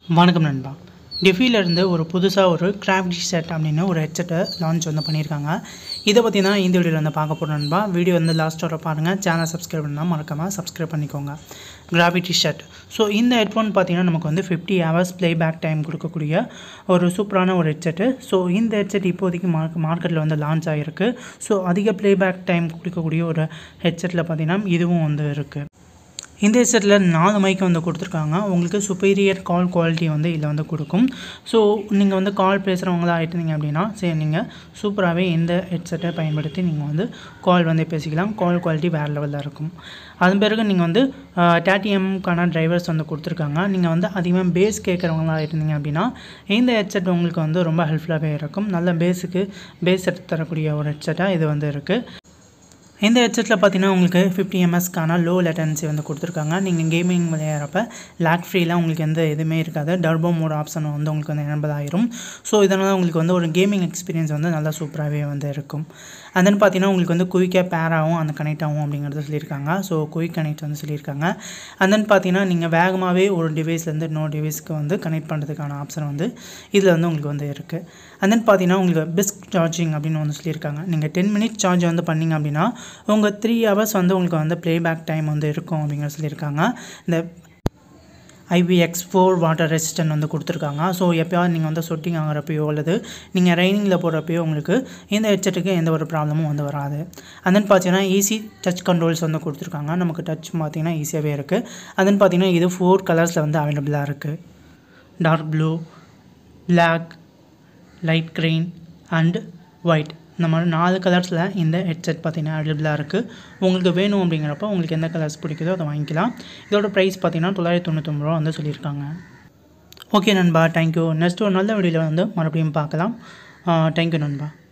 வணக்கம் நண்பா இருந்து ஒரு புதுசாக ஒரு கிராஃப்டி செட் அப்படின்னு ஒரு ஹெட்செட்டை லான்ச் வந்து பண்ணியிருக்காங்க இதை பற்றி தான் இந்த வீடியோவில் வந்து பார்க்க போகிறோம் நண்பா வீடியோ வந்து லாஸ்ட் வர பாருங்கள் சேனல் சப்ஸ்கிரைப் பண்ணால் மறக்காமல் சப்ஸ்கிரைப் பண்ணிக்கோங்க கிராவிட்டி ஷர்ட் ஸோ இந்த ஹெட்ஃபோன் பார்த்தீங்கன்னா நமக்கு வந்து ஃபிஃப்டி ஹவர்ஸ் ப்ளேபேக் டைம் கொடுக்கக்கூடிய ஒரு சூப்பரான ஒரு ஹெட்செட்டு ஸோ இந்த ஹெட்செட் இப்போதைக்கு மார்க் மார்க்கெட்டில் வந்து லான்ச் ஆகிருக்கு ஸோ அதிக ப்ளேபேக் டைம் கொடுக்கக்கூடிய ஒரு ஹெட்செட்டில் பார்த்தீங்கன்னா இதுவும் வந்து இருக்குது இந்த ஹெட்செட்டில் நாலு மைக் வந்து கொடுத்துருக்காங்க உங்களுக்கு சுப்பீரியர் கால் குவாலிட்டி வந்து இதில் வந்து கொடுக்கும் ஸோ நீங்கள் வந்து கால் பேசுகிறவங்களா ஆகிட்டீங்க அப்படின்னா சரி நீங்கள் சூப்பராகவே இந்த ஹெட்செட்டை பயன்படுத்தி நீங்கள் வந்து கால் வந்து பேசிக்கலாம் கால் குவாலிட்டி வேறு லெவலில் இருக்கும் அதன் பிறகு நீங்கள் வந்து டேடிஎம்க்கான டிரைவர்ஸ் வந்து கொடுத்துருக்காங்க நீங்கள் வந்து அதிகமாக பேஸ் கேட்குறவங்களா இருந்தீங்க அப்படின்னா இந்த ஹெட்செட் உங்களுக்கு வந்து ரொம்ப ஹெல்ப்ஃபுல்லாகவே இருக்கும் நல்ல பேஸுக்கு பேஸ் எடுத்து தரக்கூடிய ஒரு ஹெட்செட்டாக இது வந்து இருக்குது இந்த ஹெட்செட்டில் பார்த்தீங்கன்னா உங்களுக்கு ஃபிஃப்டி எம்எஸ்க்கான லோ லேட்டன்சி வந்து கொடுத்துருக்காங்க நீங்கள் கேமிங் விளையாடுறப்ப லேக் ஃப்ரீலாம் உங்களுக்கு எந்த எதுவுமே இருக்காது டர்போ மோட் ஆப்ஷன் வந்து உங்களுக்கு வந்து எண்பதாயிரம் ஸோ இதனால் உங்களுக்கு வந்து ஒரு கேமிங் எக்ஸ்பீரியன்ஸ் வந்து நல்லா சூப்பராகவே வந்து இருக்கும் and then பார்த்தீங்கன்னா உங்களுக்கு வந்து குயிக்காக பேர் ஆகும் அந்த கனெக்ட் ஆகும் அப்படிங்கிறத சொல்லியிருக்காங்க ஸோ குயிக் கனெக்ட் வந்து சொல்லியிருக்காங்க and then பார்த்தீங்கன்னா நீங்கள் வேகமாகவே ஒரு டிவைஸ்லேருந்து இன்னொரு டிவைஸ்க்கு வந்து கனெக்ட் பண்ணுறதுக்கான ஆப்ஷன் வந்து இதில் வந்து உங்களுக்கு வந்து இருக்குது and then பார்த்தீங்கன்னா உங்களுக்கு பெஸ்ட் சார்ஜிங் அப்படின்னு வந்து சொல்லியிருக்காங்க நீங்கள் டென் மினிட்ஸ் சார்ஜ் வந்து பண்ணிங்க அப்படின்னா உங்கள் த்ரீ ஹவர்ஸ் வந்து உங்களுக்கு வந்து ப்ளேபேக் டைம் வந்து இருக்கும் அப்படிங்கிற சொல்லியிருக்காங்க இந்த ஐபிஎக்ஸ் ஃபோர் வாட்டர் ரெசிஸ்டன்ட் வந்து கொடுத்துருக்காங்க ஸோ எப்போயாவது நீங்கள் வந்து சொட்டிங் ஆகிறப்பையோ அல்லது நீங்கள் ரைனிங்கில் போடுறப்பையோ உங்களுக்கு இந்த ஹெட்செட்டுக்கு எந்த ஒரு ப்ராப்ளமும் வந்து வராது and then பார்த்தீங்கன்னா ஈஸி டச் கண்ட்ரோல்ஸ் வந்து கொடுத்துருக்காங்க நமக்கு டச் பார்த்தீங்கன்னா ஈஸியாகவே இருக்குது and then பார்த்தீங்கன்னா இது ஃபோர் கலர்ஸில் வந்து அவைலபிளாக இருக்குது dark blue black light green and white இந்த மாதிரி நாலு கலர்ஸில் இந்த ஹெட்செட் பார்த்தீங்கன்னா அவைலபிளாக இருக்குது உங்களுக்கு வேணும் அப்படிங்கிறப்ப உங்களுக்கு எந்த கலர்ஸ் பிடிக்குதோ அதை வாங்கிக்கலாம் இதோட ப்ரைஸ் பார்த்தீங்கன்னா தொள்ளாயிரத்தி தொண்ணூத்தொம்பது ரூபா வந்து சொல்லியிருக்காங்க ஓகே நண்பா தேங்க்யூ நெக்ஸ்ட் ஒரு நல்ல வீடியோவில் வந்து மறுபடியும் பார்க்கலாம் தேங்க்யூ நண்பா